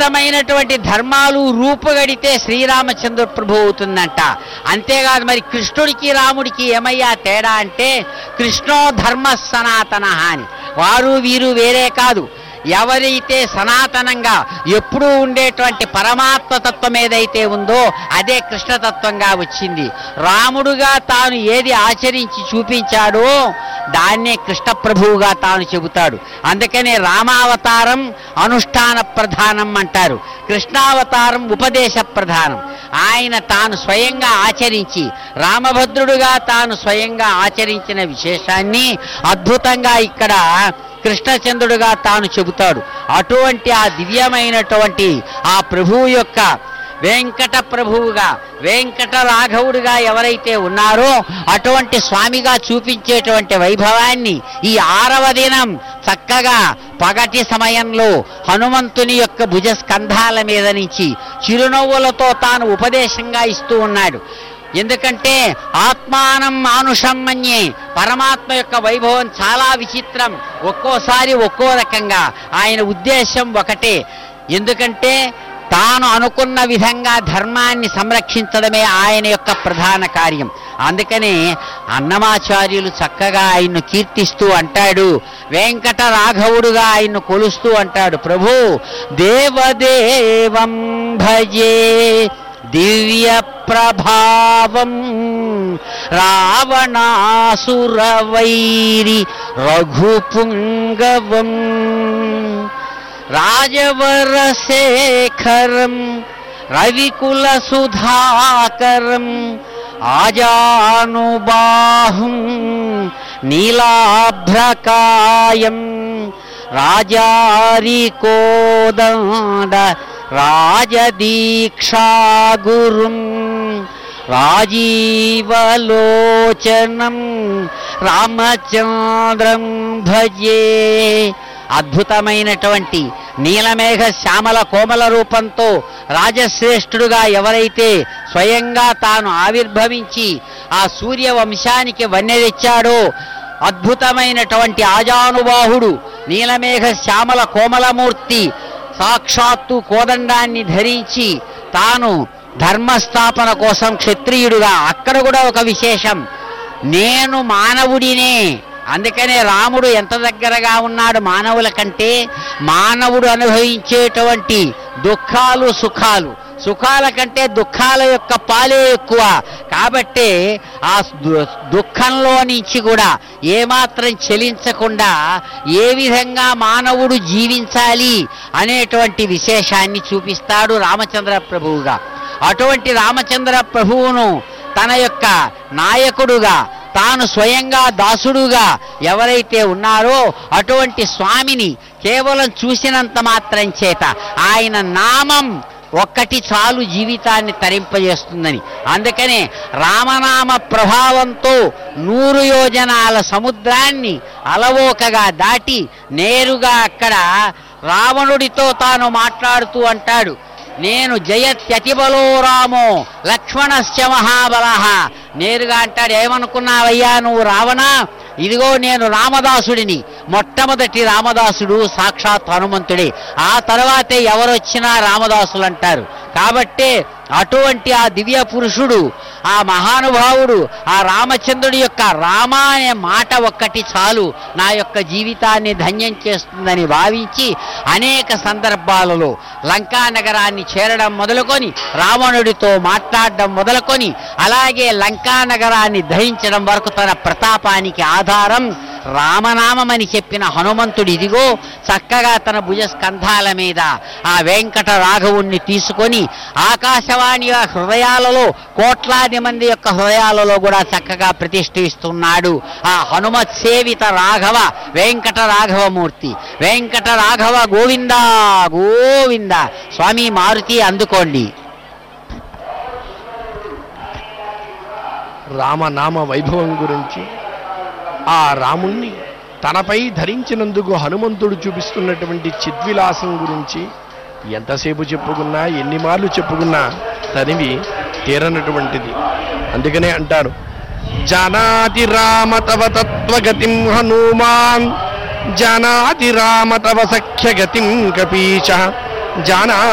అద్భుతమైనటువంటి ధర్మాలు రూపుగడితే శ్రీరామచంద్ర ప్రభు అవుతుందంట అంతేకాదు మరి కృష్ణుడికి రాముడికి ఏమయ్యా తేడా అంటే కృష్ణో ధర్మ సనాతన అని వారు వీరు వేరే కాదు ఎవరైతే సనాతనంగా ఎప్పుడూ ఉండేటువంటి పరమాత్మ తత్వం ఏదైతే ఉందో అదే కృష్ణతత్వంగా వచ్చింది రాముడుగా తాను ఏది ఆచరించి చూపించాడో దాన్నే కృష్ణ ప్రభువుగా తాను చెబుతాడు అందుకనే రామావతారం అనుష్ఠాన ప్రధానం అంటారు కృష్ణావతారం ఉపదేశ ప్రధానం ఆయన తాను స్వయంగా ఆచరించి రామభద్రుడుగా తాను స్వయంగా ఆచరించిన విశేషాన్ని అద్భుతంగా ఇక్కడ కృష్ణచంద్రుడుగా తాను చెబుతాడు అటువంటి ఆ దివ్యమైనటువంటి ఆ ప్రభువు యొక్క వెంకట ప్రభువుగా వెంకట రాఘవుడిగా ఎవరైతే ఉన్నారో అటువంటి స్వామిగా చూపించేటువంటి వైభవాన్ని ఈ ఆరవ దినం చక్కగా పగటి సమయంలో హనుమంతుని యొక్క భుజ స్కంధాల మీద నుంచి చిరునవ్వులతో తాను ఉపదేశంగా ఇస్తూ ఉన్నాడు ఎందుకంటే ఆత్మానం మానుషం మన్యే పరమాత్మ యొక్క వైభవం చాలా విచిత్రం ఒక్కోసారి ఒక్కో రకంగా ఆయన ఉద్దేశం ఒకటే ఎందుకంటే తాను అనుకున్న విధంగా ధర్మాన్ని సంరక్షించడమే ఆయన యొక్క ప్రధాన కార్యం అందుకనే అన్నమాచార్యులు చక్కగా ఆయన్ను కీర్తిస్తూ అంటాడు వెంకట రాఘవుడుగా ఆయన్ను కొలుస్తూ అంటాడు ప్రభు దేవదేవం భజే దివ్య ప్రభావం రావణాసురవైరి రఘుపుంగవం రాజవరశేఖరం రవికుల సుధాకరం ఆజానుబాహుం నీలాభ్రకాయం రాజారికోదండ రాజదీక్షాగురుం రాజీవలోచనం రామచంద్రం భజే అద్భుతమైనటువంటి నీలమేఘ శ్యామల కోమల రూపంతో రాజశ్రేష్ఠుడుగా ఎవరైతే స్వయంగా తాను ఆవిర్భవించి ఆ సూర్య వంశానికి వన్నె తెచ్చాడో అద్భుతమైనటువంటి ఆజానుబాహుడు నీలమేఘ శ్యామల కోమలమూర్తి సాక్షాత్తు కోదండాన్ని ధరించి తాను ధర్మస్థాపన కోసం క్షత్రియుడుగా అక్కడ కూడా ఒక విశేషం నేను మానవుడినే అందుకనే రాముడు ఎంత దగ్గరగా ఉన్నాడు మానవుల కంటే మానవుడు అనుభవించేటువంటి దుఃఖాలు సుఖాలు సుఖాల కంటే దుఃఖాల యొక్క పాలే ఎక్కువ కాబట్టే ఆ దు- దుఃఖంలో నుంచి కూడా ఏమాత్రం చెలించకుండా ఏ విధంగా మానవుడు జీవించాలి అనేటువంటి విశేషాన్ని చూపిస్తాడు రామచంద్ర ప్రభువుగా అటువంటి రామచంద్ర ప్రభువును తన యొక్క నాయకుడుగా తాను స్వయంగా దాసుడుగా ఎవరైతే ఉన్నారో అటువంటి స్వామిని కేవలం చూసినంత మాత్రం చేత ఆయన నామం ఒక్కటి చాలు జీవితాన్ని తరింపజేస్తుందని అందుకనే రామనామ ప్రభావంతో నూరు యోజనాల సముద్రాన్ని అలవోకగా దాటి నేరుగా అక్కడ రావణుడితో తాను మాట్లాడుతూ అంటాడు నేను జయత్యతిబలో రామో లక్ష్మణశ్చ మహాబల నేరుగా అంటాడు ఏమనుకున్నావయ్యా నువ్వు రావణా ఇదిగో నేను రామదాసుడిని మొట్టమొదటి రామదాసుడు సాక్షాత్ హనుమంతుడే ఆ తర్వాతే ఎవరొచ్చినా రామదాసులు అంటారు కాబట్టే అటువంటి ఆ దివ్య పురుషుడు ఆ మహానుభావుడు ఆ రామచంద్రుడి యొక్క రామ అనే మాట ఒక్కటి చాలు నా యొక్క జీవితాన్ని ధన్యం చేస్తుందని భావించి అనేక సందర్భాలలో లంకా నగరాన్ని చేరడం మొదలుకొని రావణుడితో మాట్లాడడం మొదలుకొని అలాగే లంకా నగరాన్ని దహించడం వరకు తన ప్రతాపానికి ఆధారం రామనామమని చెప్పిన హనుమంతుడు ఇదిగో చక్కగా తన భుజ స్కంధాల మీద ఆ వెంకట రాఘవుణ్ణి తీసుకొని ఆకాశవాణి హృదయాలలో కోట్లాది మంది యొక్క హృదయాలలో కూడా చక్కగా ప్రతిష్ఠిస్తున్నాడు ఆ హనుమత్ సేవిత రాఘవ వెంకట రాఘవమూర్తి వెంకట రాఘవ గోవింద గోవింద స్వామి మారుతి అందుకోండి రామనామ వైభవం గురించి ఆ రాముణ్ణి తనపై ధరించినందుకు హనుమంతుడు చూపిస్తున్నటువంటి చిద్విలాసం గురించి ఎంతసేపు చెప్పుకున్నా ఎన్ని మార్లు చెప్పుకున్నా తనివి తీరనటువంటిది అందుకనే అంటారు జానాతి రామ తవ తత్వగతిం హనుమాన్ జానాతి రామ తవ సఖ్యగతిం కపీచ జానా